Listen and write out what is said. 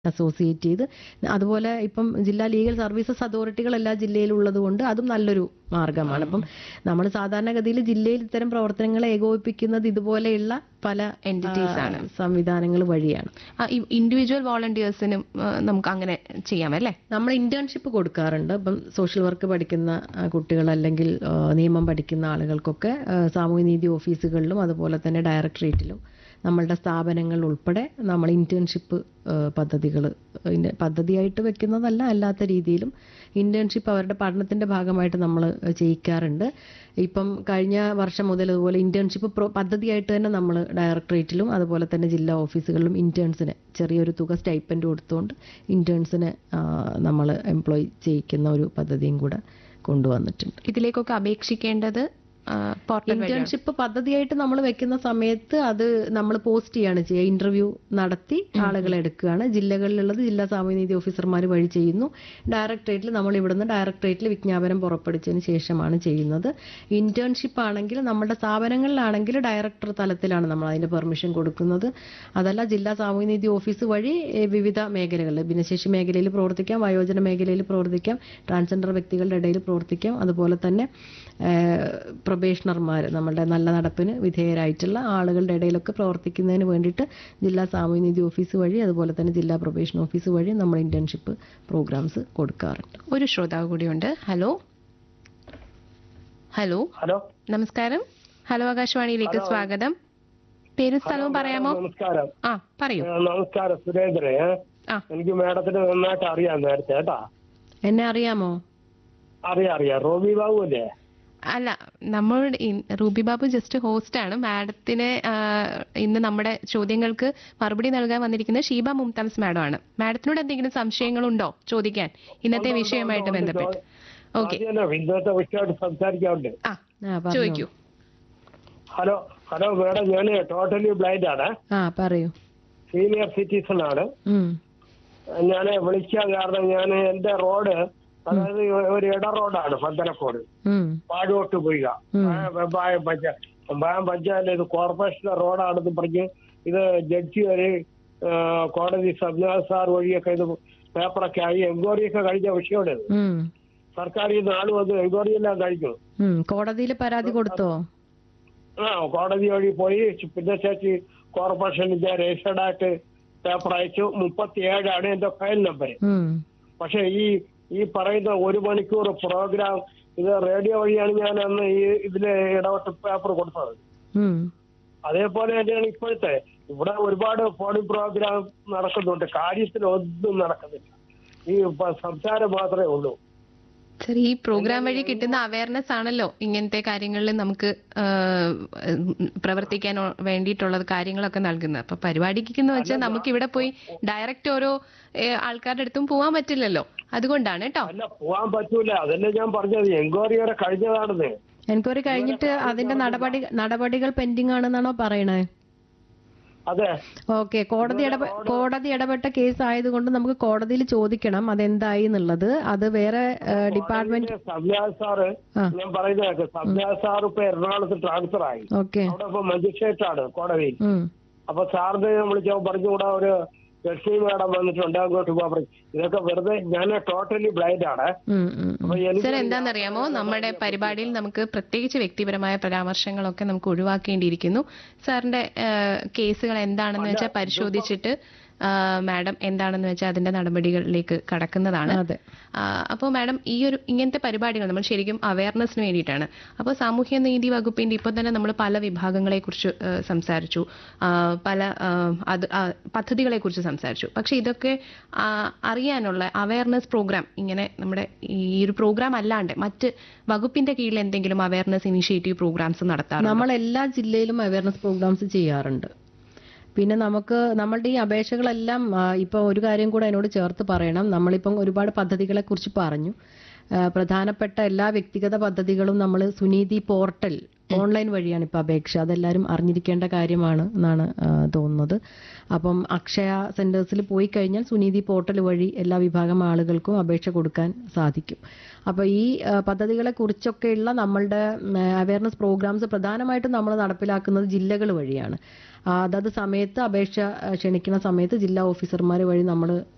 Associate ചെയ്ത് അതുപോലെ ഇപ്പം ജില്ലാ ലീഗൽ സർവീസസ് അതോറിറ്റികൾ എല്ലാ ജില്ലയിലും ഉള്ളത് കൊണ്ട് അതും നല്ലൊരു മാർഗമാണ് അപ്പം നമ്മൾ സാധാരണഗതിയിൽ ജില്ലയിൽ ഇത്തരം പ്രവർത്തനങ്ങളെ ഏകോപിപ്പിക്കുന്നത് ഇതുപോലെയുള്ള പല Entities ആ, ആണ്. സംവിധാനങ്ങൾ വഴിയാണ് ഇൻഡിവിജ്വൽ വോളണ്ടിയേഴ്സിനും നമുക്ക് അങ്ങനെ ചെയ്യാം അല്ലേ നമ്മൾ ഇന്റേൺഷിപ്പ് കൊടുക്കാറുണ്ട് ഇപ്പം സോഷ്യൽ വർക്ക് പഠിക്കുന്ന ആ, കുട്ടികൾ അല്ലെങ്കിൽ ആ, നിയമം പഠിക്കുന്ന ആളുകൾക്കൊക്കെ ആ, സാമൂഹ്യനീതി ഓഫീസുകളിലും അതുപോലെ തന്നെ ഡയറക്ടറേറ്റിലും നമ്മളുടെ സ്ഥാപനങ്ങൾ ഉൾപ്പെടെ നമ്മൾ ഇന്റേൺഷിപ്പ് പദ്ധതികൾ പദ്ധതിയായിട്ട് വെക്കുന്നതല്ല അല്ലാത്ത രീതിയിലും ഇന്റേൺഷിപ്പ് അവരുടെ പഠനത്തിന്റെ ഭാഗമായിട്ട് നമ്മൾ ചെയ്യിക്കാറുണ്ട് ഇപ്പം കഴിഞ്ഞ വർഷം മുതൽ ഇതുപോലെ ഇന്റേൺഷിപ്പ് പദ്ധതിയായിട്ട് തന്നെ നമ്മൾ ഡയറക്ടറേറ്റിലും അതുപോലെ തന്നെ ജില്ലാ ഓഫീസുകളിലും ഇന്റേൺസിന് ചെറിയൊരു തുക സ്റ്റൈപ്പൻഡ് കൊടുത്തുകൊണ്ട് ഇന്റേൺസിനെ നമ്മൾ എംപ്ലോയ് ചെയ്യിക്കുന്ന ഒരു പദ്ധതിയും കൂടെ കൊണ്ടുവന്നിട്ടുണ്ട് ഇതിലേക്കൊക്കെ അപേക്ഷിക്കേണ്ടത് പോർട്ടൽ വഴിയാണ് ഇന്റേൺഷിപ്പ് പദ്ധതിയായിട്ട് നമ്മൾ വെക്കുന്ന സമയത്ത് അത് നമ്മൾ പോസ്റ്റ് ചെയ്യാണ് ചെയ്യുക ഇന്റർവ്യൂ നടത്തി ആളുകളെ എടുക്കുകയാണ് ജില്ലകളിലുള്ളത് ജില്ലാ സാമൂഹ്യനീതി ഓഫീസർമാർ വഴി ചെയ്യുന്നു ഡയറക്ടറേറ്റിൽ നമ്മൾ ഇവിടുന്ന് ഡയറക്ടറേറ്റിൽ വിജ്ഞാപനം പുറപ്പെടുവിച്ചതിന് ശേഷമാണ് ചെയ്യുന്നത് ഇന്റേൺഷിപ്പ് ആണെങ്കിൽ നമ്മുടെ സ്ഥാപനങ്ങളിലാണെങ്കിൽ ഡയറക്ടർ തലത്തിലാണ് നമ്മൾ അതിന്റെ പെർമിഷൻ കൊടുക്കുന്നത് അതല്ല ജില്ലാ സാമൂഹ്യനീതി ഓഫീസ് വഴി ഏഹ്, വിവിധ മേഖലകളിൽ ഭിന്നശേഷി മേഖലയിൽ പ്രവർത്തിക്കാം വയോജന മേഖലയിൽ പ്രവർത്തിക്കാം ട്രാൻസ്ജെൻഡർ വ്യക്തികളുടെ ഇടയിൽ പ്രവർത്തിക്കാം അതുപോലെ തന്നെ പ്രൊബേഷണർമാർ നമ്മുടെ നല്ല നടപ്പിന് വിധേയരായിട്ടുള്ള ആളുകളുടെ ഇടയിലൊക്കെ പ്രവർത്തിക്കുന്നതിന് വേണ്ടിയിട്ട് ജില്ലാ സാമൂഹ്യനീതി ഓഫീസ് വഴി അതുപോലെ തന്നെ ജില്ലാ പ്രൊബേഷൻ ഓഫീസ് വഴി നമ്മൾ ഇന്റേൺഷിപ്പ് പ്രോഗ്രാംസ് കൊടുക്കാറുണ്ട് ഒരു ശ്രോതാവ് കൂടിയുണ്ട് ഹലോ ഹലോ ഹലോ നമസ്കാരം ഹലോ ആകാശവാണിയിലേക്ക് സ്വാഗതം പേര് സ്ഥലവും പറയാമോ നമസ്കാരം ആ പറയൂ ഏ, നമസ്കാരം സുരേന്ദ്രൻ ഏ. ആ എനിക്ക് മാഡത്തിന് നന്നായിട്ട് അറിയാം നേരത്തെ കേട്ടാ എന്നെ അറിയാമോ അറിയാം അറിയാം റോബി ബാബു അല്ലേ അല്ല നമ്മൾ in- Ruby Babu just host ആണ് മാഡത്തിന് ആ, ഇന്ന് നമ്മുടെ ചോദ്യങ്ങൾക്ക് മറുപടി നൽകാൻ വന്നിരിക്കുന്നത് ഷീബ മുംതാസ് മാഡം ആണ് മാഡത്തിനോട് എന്തെങ്കിലും സംശയങ്ങളുണ്ടോ ചോദിക്കാൻ ഇന്നത്തെ വിഷയവുമായിട്ട് ബന്ധപ്പെട്ട് ഓക്കെ ആദ്യമല്ലേ ഇന്നത്തെ വിഷയമായിട്ട് സംസാരിക്കാറുണ്ട് ആ ആ പറഞ്ഞോ ചോദിക്കൂ ഹലോ ഹലോ മാഡം ഞാൻ ടോട്ടലി ബ്ലൈൻഡ് ആണ് ആ പറയൂ സീനിയർ സിറ്റിസൺ ആണ് ഉം ഞാൻ വിളിക്കാൻ കാരണം ഞാൻ എന്റെ റോഡ് അതായത് ഒരു ഇട റോഡാണ് പന്തലക്കോട് ഉം പാടോട്ട് പോയിക വെമ്പായം പഞ്ചായത്ത് വെമ്പായം പഞ്ചായത്ത് ഇത് കോർപ്പറേഷന്റെ റോഡാണെന്ന് പറഞ്ഞ് ഇത് ജഡ്ജി വരെ ആ, കോടതി സംജാത് സാർ വഴിയൊക്കെ ഇത് പേപ്പറൊക്കെ ആയി എൻക്വയറി ഒക്കെ കഴിഞ്ഞ വിഷയമാണ് ഇത് ഉം സർക്കാർ ഈ നാട് വന്ന് എൻക്വയറി എല്ലാം കഴിഞ്ഞു ഉം കോടതിയിൽ പരാതി കൊടുത്തോ ആ കോടതി വഴി പോയി പിന്നെ ചേച്ചി കോർപ്പറേഷനിന്റെ രജിസ്റ്റേർഡ് ആയിട്ട് പേപ്പർ അയച്ചു മുപ്പത്തി ഏഴാണ് എന്റെ ഫയൽ നമ്പർ ഉം പക്ഷെ ഈ ഈ പറയുന്ന ഒരു മണിക്കൂർ പ്രോഗ്രാം ഇത് റേഡിയോ വഴിയാണ് ഞാൻ അന്ന് ഈ ഇതില് ഇടപെട്ട് പേപ്പർ കൊടുത്തത് ഉം അതേപോലെ തന്നെയാണ് ഇപ്പോഴത്തെ ഇവിടെ ഒരുപാട് ഫോണിംഗ് പ്രോഗ്രാം നടക്കുന്നുണ്ട് കാര്യത്തിൽ ഒന്നും നടക്കുന്നില്ല ഈ പ- സംസാരം മാത്രമേ ഉള്ളൂ സർ ഈ പ്രോഗ്രാം വഴി കിട്ടുന്ന അവയർനെസ് ആണല്ലോ ഇങ്ങനത്തെ കാര്യങ്ങളിൽ നമുക്ക് ആ, പ്രവർത്തിക്കാൻ ഒ- വേണ്ടിയിട്ടുള്ള കാര്യങ്ങളൊക്കെ നൽകുന്നത് അപ്പൊ പരിപാടിക്ക് എന്ന് വെച്ചാൽ നമുക്ക് ഇവിടെ പോയി ഡയറക്റ്റ് ഓരോ ഏ, ആൾക്കാരുടെ അടുത്തും പോവാൻ പറ്റില്ലല്ലോ അതുകൊണ്ടാണ് കേട്ടോ അല്ല പോവാൻ പറ്റൂല അതല്ലേ ഞാൻ പറഞ്ഞത് എൻക്വയറി വരെ കഴിഞ്ഞതാണെന്ന് എൻക്വയറി കഴിഞ്ഞിട്ട് അതിന്റെ നടപടി നടപടികൾ പെൻഡിങ് ആണെന്നാണോ പറയണേ അതെ ഓക്കെ കോടതി ഇടപെ കോടതി ഇടപെട്ട കേസ് ആയതുകൊണ്ട് നമുക്ക് കോടതിയിൽ ചോദിക്കണം അതെന്തായി എന്നുള്ളത് അത് വേറെ ഡിപ്പാർട്ട്മെന്റ് സംജാത് സാറ് ആ. ഞാൻ പറയുന്നത് കേൾക്ക്. സംജാത് സാർ ഇപ്പൊ എറണാകുളത്ത് ട്രാൻസ്ഫർ ആയി ഓക്കെ അവിടെ ഇപ്പൊ മജിസ്ട്രേറ്റ് ആണ് കോടതിയിൽ ഉം അപ്പൊ സാറിന് വിളിച്ചോ പറഞ്ഞുകൂടാ ഒരു ലക്ഷ്മി മാഡം വന്നിട്ടുണ്ട് അങ്ങോട്ട് പോകാൻ പറഞ്ഞു ഇതൊക്കെ വെറുതെ ഞാൻ ടോട്ടലി ബ്ലൈൻഡ് ആണ് ഉം ഉം ഉം. അപ്പൊ എനിക്ക് സർ എന്താണെന്നറിയാമോ നമ്മുടെ പരിപാടിയിൽ നമുക്ക് പ്രത്യേകിച്ച് വ്യക്തിപരമായ പരാമർശങ്ങളൊക്കെ നമുക്ക് ഒഴിവാക്കേണ്ടിയിരിക്കുന്നു സാറിന്റെ ആ, കേസുകൾ എന്താണെന്ന് വെച്ചാൽ പരിശോധിച്ചിട്ട് ആ, മാഡം എന്താണെന്ന് വെച്ചാൽ അതിന്റെ നടപടികളിലേക്ക് കടക്കുന്നതാണ് അതെ അപ്പോൾ മാഡം ഈ ഒരു ഇങ്ങനത്തെ പരിപാടികൾ നമ്മൾ ശരിക്കും അവയർനെസ്സിന് വേണ്ടിയിട്ടാണ് അപ്പോൾ സാമൂഹ്യ നീതി വകുപ്പിന്റെ ഇപ്പോൾ തന്നെ നമ്മൾ പല വിഭാഗങ്ങളെ കുറിച്ച് സംസാരിച്ചു ആ, പല ആ, അത് ആ, പദ്ധതികളെ കുറിച്ച് സംസാരിച്ചു പക്ഷെ ഇതൊക്കെ ആ, അറിയാനുള്ള അവയർനെസ് പ്രോഗ്രാം ഇങ്ങനെ നമ്മുടെ ഈ ഒരു പ്രോഗ്രാം അല്ലാണ്ട് മറ്റ് വകുപ്പിന്റെ കീഴിൽ എന്തെങ്കിലും അവയർനെസ് ഇനിഷ്യേറ്റീവ് പ്രോഗ്രാംസ് നടത്താറുണ്ട് നമ്മൾ എല്ലാ ജില്ലയിലും അവയർനെസ് പ്രോഗ്രാംസ് ചെയ്യാറുണ്ട് പിന്നെ നമുക്ക് നമ്മളുടെ ഈ അപേക്ഷകളെല്ലാം ആ, ഇപ്പൊ ഒരു കാര്യം കൂടെ അതിനോട് ചേർത്ത് പറയണം നമ്മളിപ്പം ഒരുപാട് പദ്ധതികളെ കുറിച്ച് പറഞ്ഞു ആ, പ്രധാനപ്പെട്ട എല്ലാ വ്യക്തിഗത പദ്ധതികളും നമ്മൾ സുനീതി പോർട്ടൽ ഓൺലൈൻ വഴിയാണ് ഇപ്പൊ അപേക്ഷ അതെല്ലാവരും അറിഞ്ഞിരിക്കേണ്ട കാര്യമാണ് എന്നാണ് ആ, തോന്നുന്നത് അപ്പം അക്ഷയ സെന്റേഴ്സിൽ പോയി കഴിഞ്ഞാൽ സുനീതി പോർട്ടൽ വഴി എല്ലാ വിഭാഗം ആളുകൾക്കും അപേക്ഷ കൊടുക്കാൻ സാധിക്കും അപ്പോൾ ഈ ആ, പദ്ധതികളെ കുറിച്ചൊക്കെയുള്ള നമ്മളുടെ അവയർനെസ് പ്രോഗ്രാംസ് പ്രധാനമായിട്ടും നമ്മൾ നടപ്പിലാക്കുന്നത് ജില്ലകൾ വഴിയാണ് ആ, അതത് സമയത്ത് അപേക്ഷ ആ, ക്ഷണിക്കുന്ന സമയത്ത് ജില്ലാ ഓഫീസർമാർ വഴി നമ്മൾ